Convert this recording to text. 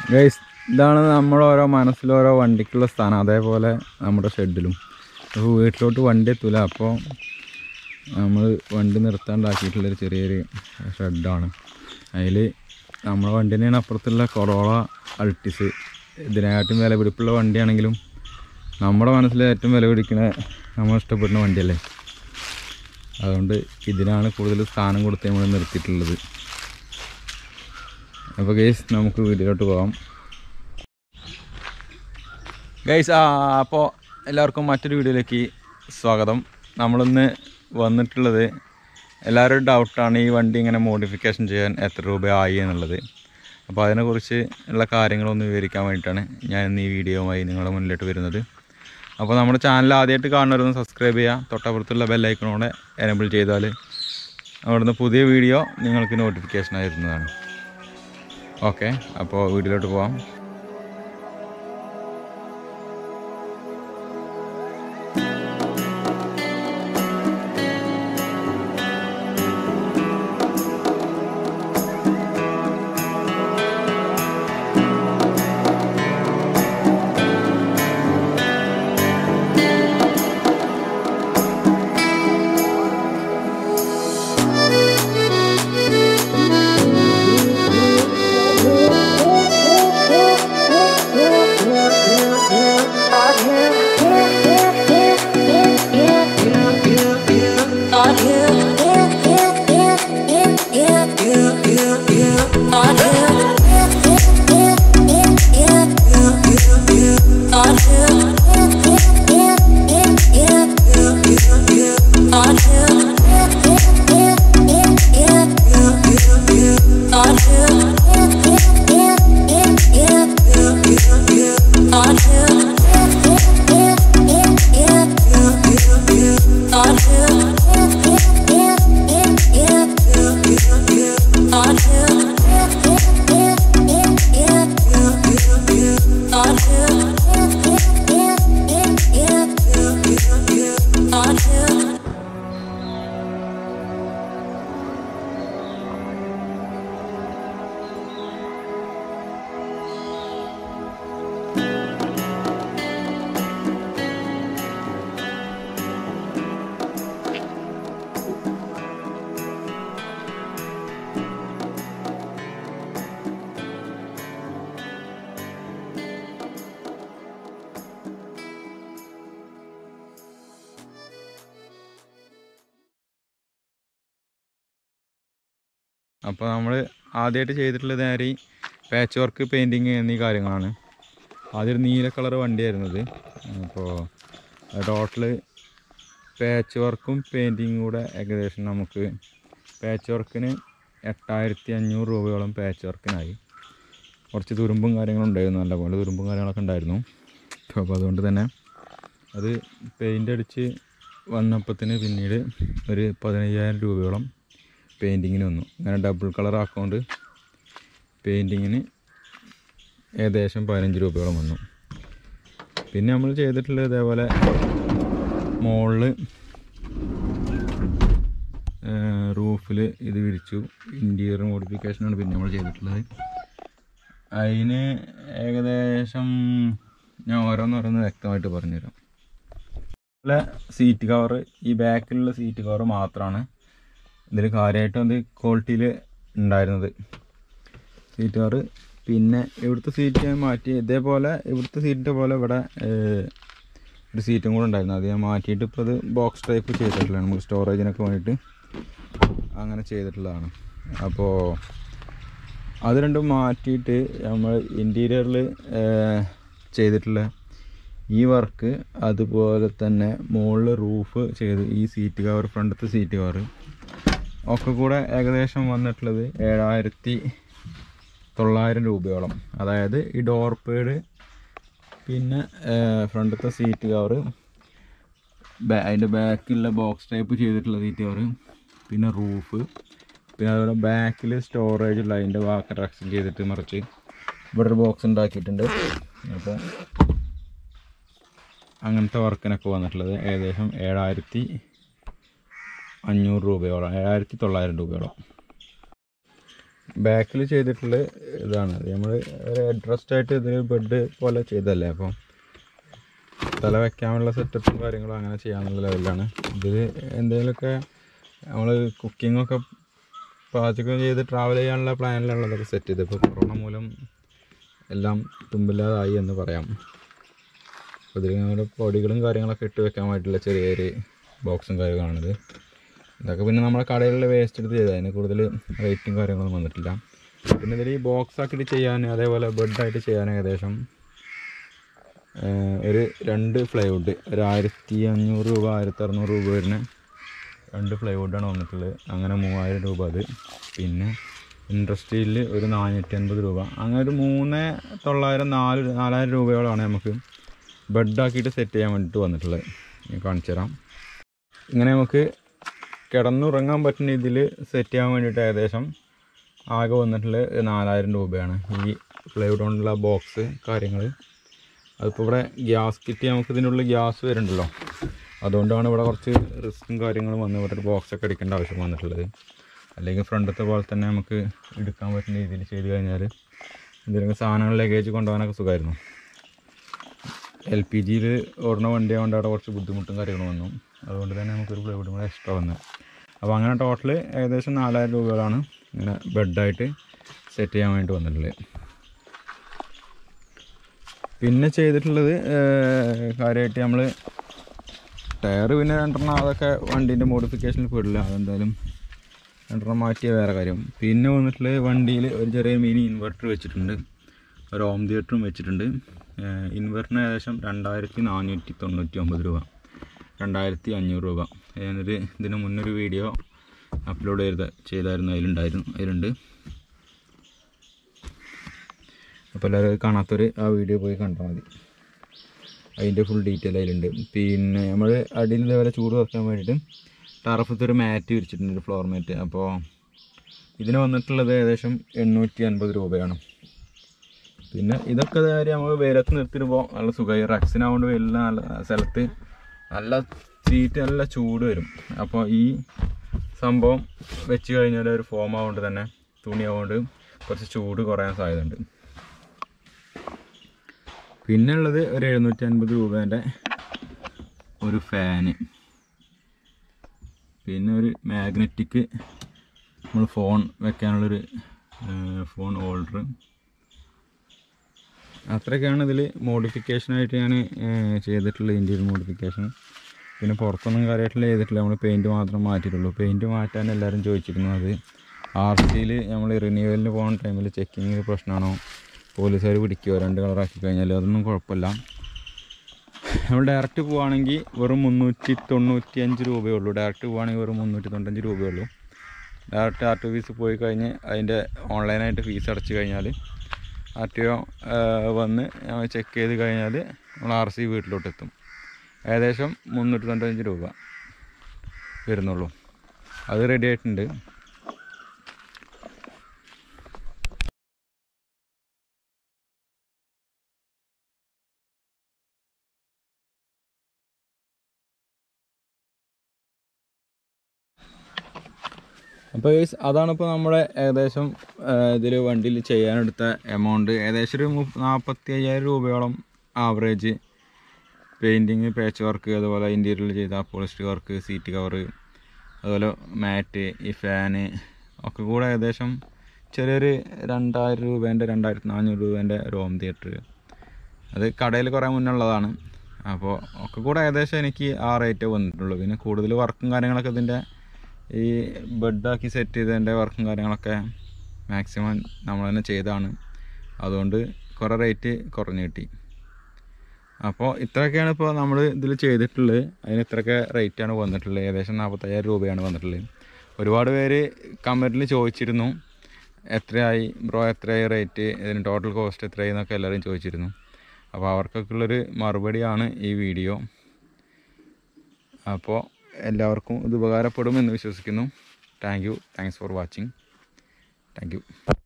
guys ഇതാണ് നമ്മുടെ ഓരോ മനസ്സിലോരോ വണ്ടിക്കുള്ള സ്ഥാനം അതേപോലെ നമ്മുടെ ഷെഡിലും അപ്പോൾ വീട്ടിലോട്ട് വണ്ടി എത്തൂല അപ്പോൾ നമ്മൾ വണ്ടി നിർത്താണ്ടാക്കിയിട്ടുള്ളൊരു ചെറിയൊരു ഷെഡാണ് അതിൽ നമ്മുടെ വണ്ടി തന്നെയാണ് അപ്പുറത്തുള്ള കൊറോള അൾട്ടിസ് ഇതിനെക്കാട്ടും വില പിടിപ്പുള്ള വണ്ടിയാണെങ്കിലും നമ്മുടെ മനസ്സിൽ ഏറ്റവും വില പിടിക്കുന്ന നമ്മൾ ഇഷ്ടപ്പെടുന്ന വണ്ടിയല്ലേ അതുകൊണ്ട് ഇതിനാണ് കൂടുതൽ സ്ഥാനം കൊടുത്ത് നമ്മൾ നിർത്തിയിട്ടുള്ളത് അപ്പോൾ ഗൈസ് നമുക്ക് വീട്ടിലോട്ട് പോകാം ഗൈസ് ആ അപ്പോൾ എല്ലാവർക്കും മറ്റൊരു വീഡിയോയിലേക്ക് സ്വാഗതം നമ്മളിന്ന് വന്നിട്ടുള്ളത് എല്ലാവരും ഡൗട്ടാണ് ഈ വണ്ടി ഇങ്ങനെ മോഡിഫിക്കേഷൻ ചെയ്യാൻ എത്ര രൂപയായി എന്നുള്ളത് അപ്പോൾ അതിനെക്കുറിച്ച് ഉള്ള കാര്യങ്ങളൊന്ന് വിവരിക്കാൻ വേണ്ടിയിട്ടാണ് ഞാൻ ഇന്ന് ഈ വീഡിയോയുമായി നിങ്ങളുടെ മുന്നിലോട്ട് വരുന്നത് അപ്പോൾ നമ്മുടെ ചാനൽ ആദ്യമായിട്ട് കാണുന്നവരൊന്ന് സബ്സ്ക്രൈബ് ചെയ്യുക തൊട്ടപ്പുറത്തുള്ള ബെല്ലൈക്കണോടെ എനേബിൾ ചെയ്താൽ അവിടുന്ന് പുതിയ വീഡിയോ നിങ്ങൾക്ക് നോട്ടിഫിക്കേഷനായി വരുന്നതാണ് ഓക്കെ അപ്പോൾ വീട്ടിലോട്ട് പോവാം അപ്പോൾ നമ്മൾ ആദ്യമായിട്ട് ചെയ്തിട്ടുള്ളത് നേരെ പാച്ച് വർക്ക് പെയിൻറ്റിങ് എന്നീ കാര്യങ്ങളാണ് ആദ്യം ഒരു നീല കളർ വണ്ടിയായിരുന്നത് അപ്പോൾ ടോട്ടൽ പാച്ച് വർക്കും പെയിൻറ്റിങ്ങും കൂടെ ഏകദേശം നമുക്ക് പാച്ച് വർക്കിന് എട്ടായിരത്തി അഞ്ഞൂറ് രൂപയോളം പാച്ച് വർക്കിനായി കുറച്ച് തുരുമ്പും കാര്യങ്ങളും ഉണ്ടായിരുന്നു നല്ലപോലെ തുരുമ്പും കാര്യങ്ങളൊക്കെ ഉണ്ടായിരുന്നു അപ്പോൾ അതുകൊണ്ട് തന്നെ അത് പെയിൻ്റ് അടിച്ച് വന്നപ്പത്തിന് പിന്നീട് ഒരു പതിനയ്യായിരം രൂപയോളം പെയിൻറ്റിങ്ങിന് വന്നു അങ്ങനെ ഡബിൾ കളർ ആക്കൊണ്ട് പെയിൻറ്റിങ്ങിന് ഏകദേശം പതിനഞ്ച് രൂപയോളം വന്നു പിന്നെ നമ്മൾ ചെയ്തിട്ടുള്ളത് ഇതേപോലെ മുകളിൽ റൂഫിൽ ഇത് വിരിച്ചു ഇൻറ്റീരിയർ മോഡിഫിക്കേഷനാണ് പിന്നെ നമ്മൾ ചെയ്തിട്ടുള്ളത് അതിന് ഏകദേശം ഞാൻ ഓരോന്നോരോന്ന് വ്യക്തമായിട്ട് പറഞ്ഞുതരാം അതുപോലെ സീറ്റ് കവർ ഈ ബാക്കിലുള്ള സീറ്റ് കവർ മാത്രമാണ് ഇതിൽ കാര്യമായിട്ടും അത് ക്വാളിറ്റിയിൽ ഉണ്ടായിരുന്നത് സീറ്റ് കവർ പിന്നെ ഇവിടുത്തെ സീറ്റ് ഞാൻ മാറ്റി ഇതേപോലെ ഇവിടുത്തെ സീറ്റിൻ്റെ പോലെ ഇവിടെ ഏഹ്, ഒരു സീറ്റും കൂടെ ഉണ്ടായിരുന്നു അത് ഞാൻ മാറ്റിയിട്ട് ഇപ്പോൾ അത് ബോക്സ് ടൈപ്പ് ചെയ്തിട്ടുള്ളതാണ് നമുക്ക് സ്റ്റോറേജിനൊക്കെ വേണ്ടിയിട്ട് അങ്ങനെ ചെയ്തിട്ടുള്ളതാണ് അപ്പോൾ അത് രണ്ടും മാറ്റിയിട്ട് നമ്മൾ ഇൻറ്റീരിയറിൽ ചെയ്തിട്ടുള്ള ഈ വർക്ക് അതുപോലെ തന്നെ മുകളിൽ റൂഫ് ചെയ്ത് ഈ സീറ്റ് കവർ ഫ്രണ്ടത്തെ സീറ്റ് കവർ ഒക്കെ കൂടെ ഏകദേശം വന്നിട്ടുള്ളത് ഏഴായിരത്തി തൊള്ളായിരം രൂപയോളം അതായത് ഈ ഡോർ പേഡ് പിന്നെ ഫ്രണ്ടത്തെ സീറ്റ് കവർ അതിൻ്റെ ബാക്കിലുള്ള ബോക്സ് ടൈപ്പ് ചെയ്തിട്ടുള്ള സീറ്റ് കവർ പിന്നെ റൂഫ് പിന്നെ അതുപോലെ ബാക്കിൽ സ്റ്റോറേജ് ഉള്ള അതിൻ്റെ വാക്കർ എക്സ്റ്റെൻഡ് ചെയ്തിട്ട് മറിച്ച് ഇവിടെ ഒരു ബോക്സ് ഉണ്ടാക്കിയിട്ടുണ്ട് അപ്പോൾ അങ്ങനത്തെ വർക്കിനൊക്കെ വന്നിട്ടുള്ളത് ഏകദേശം ഏഴായിരത്തി അഞ്ഞൂറ് രൂപയോളം ഏഴായിരത്തി തൊള്ളായിരം രൂപയോളം ബാക്കിൽ ചെയ്തിട്ടുള്ള ഇതാണ് നമ്മൾ ഒരു അഡ്രസ്റ്റ് ആയിട്ട് ഇതിൽ ബെഡ് പോലെ ചെയ്തല്ലേ അപ്പോൾ തല വെക്കാനുള്ള സെറ്റപ്പും കാര്യങ്ങളും അങ്ങനെ ചെയ്യാനുള്ള ലെവലിലാണ് ഇതിൽ എന്തെങ്കിലുമൊക്കെ നമ്മൾ കുക്കിങ്ങൊക്കെ പാചകം ചെയ്ത് ട്രാവൽ ചെയ്യാനുള്ള പ്ലാനിലുള്ളതൊക്കെ സെറ്റ് ചെയ്ത് ഇപ്പോൾ കൊറോണ മൂലം എല്ലാം തുമ്പില്ലാതായി എന്ന് പറയാം അപ്പോൾ ഇതിൽ നമ്മുടെ പൊടികളും കാര്യങ്ങളൊക്കെ ഇട്ട് വെക്കാൻ വേണ്ടിയിട്ടുള്ള ചെറിയ ഒരു ബോക്സും കാര്യങ്ങളാണിത് ഇതൊക്കെ പിന്നെ നമ്മുടെ കടയിലുള്ള വേസ്റ്റ് എടുത്ത് ചെയ്താൽ അതിന് കൂടുതൽ റേറ്റും കാര്യങ്ങളൊന്നും വന്നിട്ടില്ല പിന്നെ ഇതിൽ ഈ ബോക്സ് ആക്കിയിട്ട് ചെയ്യാൻ അതേപോലെ ബെഡായിട്ട് ചെയ്യാൻ ഏകദേശം ഏഹ്, ഒരു രണ്ട് ഫ്ലൈവുഡ് ഒരു ആയിരത്തി അഞ്ഞൂറ് രൂപ ആയിരത്തി അറുന്നൂറ് രൂപ വരുന്ന രണ്ട് ഫ്ലൈവുഡാണ് വന്നിട്ടുള്ളത് അങ്ങനെ മൂവായിരം രൂപ അത് പിന്നെ ഇൻഡസ്ട്രിയിൽ ഒരു നാനൂറ്റി അൻപത് രൂപ അങ്ങനെ ഒരു മൂന്ന് തൊള്ളായിരം നാല് നാലായിരം രൂപയോളമാണ് നമുക്ക് ബെഡാക്കിയിട്ട് സെറ്റ് ചെയ്യാൻ വേണ്ടിയിട്ട് വന്നിട്ടുള്ളത് ഞാൻ കാണിച്ചു തരാം ഇങ്ങനെ നമുക്ക് കിടന്നുറങ്ങാൻ പറ്റുന്ന ഇതിൽ സെറ്റ് ചെയ്യാൻ വേണ്ടിയിട്ട് ഏകദേശം ആകെ വന്നിട്ടുള്ളത് നാലായിരം രൂപയാണ് ഈ പ്ലൈവുഡ് കൊണ്ടുള്ള ബോക്സ് കാര്യങ്ങൾ അതിപ്പോൾ ഇവിടെ ഗ്യാസ് കിറ്റ് നമുക്ക് ഇതിനുള്ളിൽ ഗ്യാസ് വരുന്നുണ്ടല്ലോ അതുകൊണ്ടാണ് ഇവിടെ കുറച്ച് റിസ്ക്കും കാര്യങ്ങളും വന്ന് ഇവിടെ ഒരു ബോക്സ് ഒക്കെ അടിക്കേണ്ട ആവശ്യം വന്നിട്ടുള്ളത് അല്ലെങ്കിൽ ഫ്രണ്ടത്തെ പോലെ തന്നെ നമുക്ക് എടുക്കാൻ പറ്റുന്ന രീതിയിൽ ചെയ്ത് കഴിഞ്ഞാൽ എന്തെങ്കിലും സാധനങ്ങൾ ലഗേജ് കൊണ്ടുപോകാനൊക്കെ സുഖമായിരുന്നു എൽ പി ജിയിൽ ഓടുന്ന വണ്ടി ആയതുകൊണ്ട് അവിടെ കുറച്ച് ബുദ്ധിമുട്ടും കാര്യങ്ങളും വന്നു അതുകൊണ്ട് തന്നെ നമുക്കൊരു പ്ലൈവുഡ് കൂടെ എക്സ്ട്രാ വന്നു അപ്പോൾ അങ്ങനെ ടോട്ടൽ ഏകദേശം നാലായിരം രൂപകളാണ് ഇങ്ങനെ ബെഡായിട്ട് സെറ്റ് ചെയ്യാൻ വേണ്ടി വന്നിട്ടുള്ളത് പിന്നെ ചെയ്തിട്ടുള്ളത് കാര്യമായിട്ട് നമ്മൾ ടയർ പിന്നെ രണ്ടെണ്ണം അതൊക്കെ വണ്ടീൻ്റെ മോഡിഫിക്കേഷനിൽ പെടില്ല അതെന്തായാലും രണ്ടെണ്ണം മാറ്റിയ വേറെ കാര്യം പിന്നെ വന്നിട്ടുള്ളത് വണ്ടിയിൽ ഒരു ചെറിയ മിനി ഇൻവെർട്ടർ വെച്ചിട്ടുണ്ട് ഒരു ഹോം തിയേറ്ററും വെച്ചിട്ടുണ്ട് ഇൻവെർട്ടറിന് ഏകദേശം രണ്ടായിരത്തി നാനൂറ്റി തൊണ്ണൂറ്റി ഒമ്പത് രൂപ രണ്ടായിരത്തി അഞ്ഞൂറ് രൂപ ഞാനൊരു ഇതിന് മുന്നൊരു വീഡിയോ അപ്ലോഡ് ചെയ്ത ചെയ്തായിരുന്നു അതിലുണ്ടായിരുന്നു അതിലുണ്ട് അപ്പോൾ എല്ലാവരും അത് കാണാത്തവർ ആ വീഡിയോ പോയി കണ്ടാൽ മതി അതിൻ്റെ ഫുൾ ഡീറ്റെയിൽ അതിലുണ്ട് പിന്നെ നമ്മൾ അടിയിൽ ഇതേപോലെ ചൂട് കുറയ്ക്കാൻ വേണ്ടിയിട്ട് ടറഫത്ത് ഒരു മാറ്റ് വിരിച്ചിട്ടുണ്ട് ഒരു ഫ്ലോർ മാറ്റ് അപ്പോൾ ഇതിന് വന്നിട്ടുള്ളത് ഏകദേശം എണ്ണൂറ്റി അൻപത് രൂപയാണ് പിന്നെ ഇതൊക്കെ കാര്യം നമ്മൾ വെയിലത്ത് നിർത്തിയിട്ട് നല്ല സുഖമായി റക്സിനാവുകൊണ്ട് വെയിലിന് നല്ല സ്ഥലത്ത് നല്ല സീറ്റ് നല്ല ചൂട് വരും അപ്പോൾ ഈ സംഭവം വെച്ച് കഴിഞ്ഞാൽ ഒരു ഫോം ആവുകൊണ്ട് തന്നെ തുണി ആവുകൊണ്ട് കുറച്ച് ചൂട് കുറയാൻ സാധ്യതയുണ്ട് പിന്നെ ഉള്ളത് ഒരു എഴുന്നൂറ്റി അൻപത് രൂപേൻ്റെ ഒരു ഫാന് പിന്നെ ഒരു മാഗ്നറ്റിക് നമ്മൾ ഫോൺ വെക്കാനുള്ളൊരു ഫോൺ ഹോൾഡർ അത്രയൊക്കെയാണ് ഇതിൽ മോഡിഫിക്കേഷനായിട്ട് ഞാൻ ചെയ്തിട്ടുള്ളത് ഇൻറ്റീരിയർ മോഡിഫിക്കേഷൻ പിന്നെ പുറത്തൊന്നും കാര്യമായിട്ടുള്ള ചെയ്തിട്ടില്ല നമ്മൾ പെയിൻറ്റ് മാത്രം മാറ്റിയിട്ടുള്ളൂ പെയിൻറ്റ് മാറ്റാൻ എല്ലാവരും ചോദിച്ചിരുന്നു അത് ആർ സിയിൽ നമ്മൾ റിന്യൂവലിന് പോകുന്ന ടൈമിൽ ചെക്കിങ്ങിൽ പ്രശ്നമാണോ പോലീസുകാർ പിടിക്കുമോ രണ്ട് കളറാക്കി കഴിഞ്ഞാൽ അതൊന്നും കുഴപ്പമില്ല നമ്മൾ ഡയറക്റ്റ് പോവുകയാണെങ്കിൽ വെറും മുന്നൂറ്റി തൊണ്ണൂറ്റി അഞ്ച് രൂപയേ ഉള്ളൂ ഡയറക്റ്റ് പോവുകയാണെങ്കിൽ വെറും മുന്നൂറ്റി തൊണ്ണൂറ്റഞ്ച് രൂപയേ ഉള്ളൂ ഡയറക്റ്റ് ആർ ടി ഓഫീസ് പോയി കഴിഞ്ഞ് അതിൻ്റെ ഓൺലൈനായിട്ട് ഫീസ് അടച്ച് കഴിഞ്ഞാൽ ആർ ടി ഒ വന്ന് ചെക്ക് ചെയ്ത് കഴിഞ്ഞാൽ നമ്മൾ ആർ സി വീട്ടിലോട്ട് എത്തും ഏകദേശം മുന്നൂറ്റി തൊണ്ണൂറ്റഞ്ച് രൂപ വരുന്നുള്ളൂ അത് റെഡി ആയിട്ടുണ്ട് അപ്പോൾ ഗൈസ് അതാണിപ്പോൾ നമ്മുടെ ഏകദേശം ഇതിൽ വണ്ടിയിൽ ചെയ്യാനെടുത്ത എമൗണ്ട് ഏകദേശം ഒരു മുപ്പ നാൽപ്പത്തി അയ്യായിരം രൂപയോളം ആവറേജ് പെയിൻറ്റിങ് പാച്ച് വർക്ക് അതുപോലെ ഇൻറ്റീരിയറിൽ ചെയ്ത പോളിസ്റ്റർ വർക്ക് സീറ്റ് കവറ് അതുപോലെ മാറ്റ് ഈ ഫാന് ഒക്കെ കൂടെ ഏകദേശം ചെറിയൊരു രണ്ടായിരം രൂപേൻ്റെ രണ്ടായിരത്തി നാനൂറ് രൂപേൻ്റെ ഒരു ഹോം തിയേറ്റർ അത് കടയിൽ കുറേ മുന്നുള്ളതാണ് അപ്പോൾ ഒക്കെ കൂടെ ഏകദേശം എനിക്ക് ആ റേറ്റ് വന്നിട്ടുള്ളൂ പിന്നെ കൂടുതൽ വർക്കും കാര്യങ്ങളൊക്കെ ഇതിൻ്റെ ഈ ബെഡാക്കി സെറ്റ് ചെയ്തതിൻ്റെ വർക്കും കാര്യങ്ങളൊക്കെ മാക്സിമം നമ്മൾ തന്നെ ചെയ്തതാണ് അതുകൊണ്ട് കുറേ റേറ്റ് കുറഞ്ഞ് കിട്ടി അപ്പോൾ ഇത്രയൊക്കെയാണ് ഇപ്പോൾ നമ്മൾ ഇതിൽ ചെയ്തിട്ടുള്ളത് അതിന് ഇത്രയൊക്കെ റേറ്റാണ് വന്നിട്ടുള്ളത് ഏകദേശം നാൽപ്പത്തയ്യായിരം രൂപയാണ് വന്നിട്ടുള്ളത് ഒരുപാട് പേര് കമൻറ്റിൽ ചോദിച്ചിരുന്നു എത്രയായി ബ്രോ എത്രയായി റേറ്റ് ഇതിന് ടോട്ടൽ കോസ്റ്റ് എത്രയായി എന്നൊക്കെ എല്ലാവരും ചോദിച്ചിരുന്നു അപ്പോൾ അവർക്കൊക്കെ ഉള്ളൊരു മറുപടിയാണ് ഈ വീഡിയോ അപ്പോൾ എല്ലാവർക്കും ഇത് ഉപകാരപ്പെടുമെന്ന് വിശ്വസിക്കുന്നു thank you thanks for watching thank U